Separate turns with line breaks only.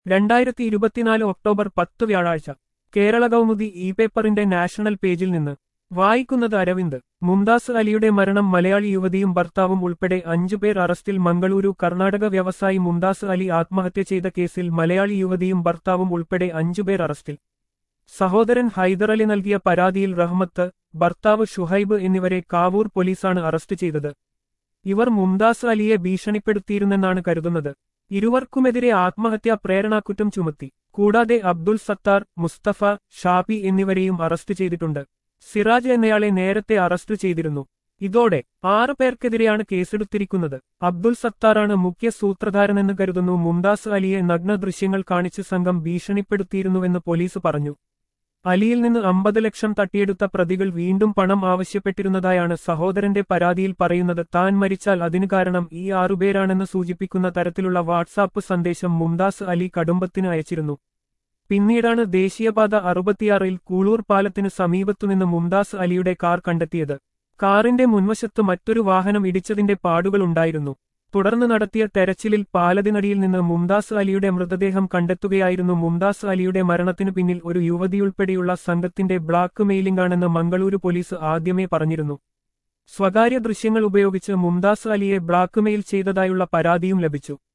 രണ്ടായിരത്തി ഇരുപത്തിനാല് ഒക്ടോബർ പത്ത് വ്യാഴാഴ്ച കേരള കൗമുദി ഇ പേപ്പറിന്റെ നാഷണൽ പേജിൽ നിന്ന് വായിക്കുന്നത് അരവിന്ദ് മുംതാസ് അലിയുടെ മരണം മലയാളി യുവതിയും ഭർത്താവും ഉൾപ്പെടെ അഞ്ചുപേർ അറസ്റ്റിൽ മംഗളൂരു കർണാടക വ്യവസായി മുംതാസ് അലി ആത്മഹത്യ ചെയ്ത കേസിൽ മലയാളി യുവതിയും ഭർത്താവും ഉൾപ്പെടെ അഞ്ചുപേർ അറസ്റ്റിൽ സഹോദരൻ ഹൈദർ അലി നൽകിയ പരാതിയിൽ റഹ്മത്ത് ഭർത്താവ് ഷുഹൈബ് എന്നിവരെ കാവൂർ പോലീസാണ് അറസ്റ്റ് ചെയ്തത് ഇവർ മുംതാസ് അലിയെ ഭീഷണിപ്പെടുത്തിയിരുന്നെന്നാണ് കരുതുന്നത് ഇരുവർക്കുമെതിരെ ആത്മഹത്യാ പ്രേരണാക്കുറ്റം ചുമത്തി കൂടാതെ അബ്ദുൾ സത്താർ മുസ്തഫ ഷാബി എന്നിവരെയും അറസ്റ്റ് ചെയ്തിട്ടുണ്ട് സിറാജ് എന്നയാളെ നേരത്തെ അറസ്റ്റ് ചെയ്തിരുന്നു ഇതോടെ ആറു പേർക്കെതിരെയാണ് കേസെടുത്തിരിക്കുന്നത് അബ്ദുൾ സത്താറാണ് മുഖ്യ സൂത്രധാരനെന്ന് കരുതുന്നു മുംതാസ് അലിയെ നഗ്ന ദൃശ്യങ്ങൾ കാണിച്ച് സംഘം ഭീഷണിപ്പെടുത്തിയിരുന്നുവെന്ന് പോലീസ് പറഞ്ഞു അലിയിൽ നിന്ന് അമ്പത് ലക്ഷം തട്ടിയെടുത്ത പ്രതികൾ വീണ്ടും പണം ആവശ്യപ്പെട്ടിരുന്നതായാണ് സഹോദരന്റെ പരാതിയിൽ പറയുന്നത് താൻ മരിച്ചാൽ അതിനു കാരണം ഈ ആറുപേരാണെന്ന് സൂചിപ്പിക്കുന്ന തരത്തിലുള്ള വാട്സാപ്പ് സന്ദേശം മുംതാസ് അലി കടുംബത്തിന് അയച്ചിരുന്നു പിന്നീടാണ് ദേശീയപാത അറുപത്തിയാറിൽ കൂളൂർ പാലത്തിന് സമീപത്തുനിന്ന് മുംതാസ് അലിയുടെ കാർ കണ്ടെത്തിയത് കാറിന്റെ മുൻവശത്ത് മറ്റൊരു വാഹനം ഇടിച്ചതിന്റെ പാടുകളുണ്ടായിരുന്നു തുടർന്ന് നടത്തിയ തെരച്ചിലിൽ പാലതിനടിയിൽ നിന്ന് മുംതാസ് അലിയുടെ മൃതദേഹം കണ്ടെത്തുകയായിരുന്നു മുംതാസ് അലിയുടെ മരണത്തിനു പിന്നിൽ ഒരു യുവതിയുൾപ്പെടെയുള്ള സംഘത്തിന്റെ ബ്ലാക്ക് മെയിലിംഗാണെന്ന് മംഗളൂരു പോലീസ് ആദ്യമേ പറഞ്ഞിരുന്നു സ്വകാര്യ ദൃശ്യങ്ങൾ ഉപയോഗിച്ച് മുംതാസ് അലിയെ ബ്ലാക്ക് മെയിൽ ചെയ്തതായുള്ള പരാതിയും ലഭിച്ചു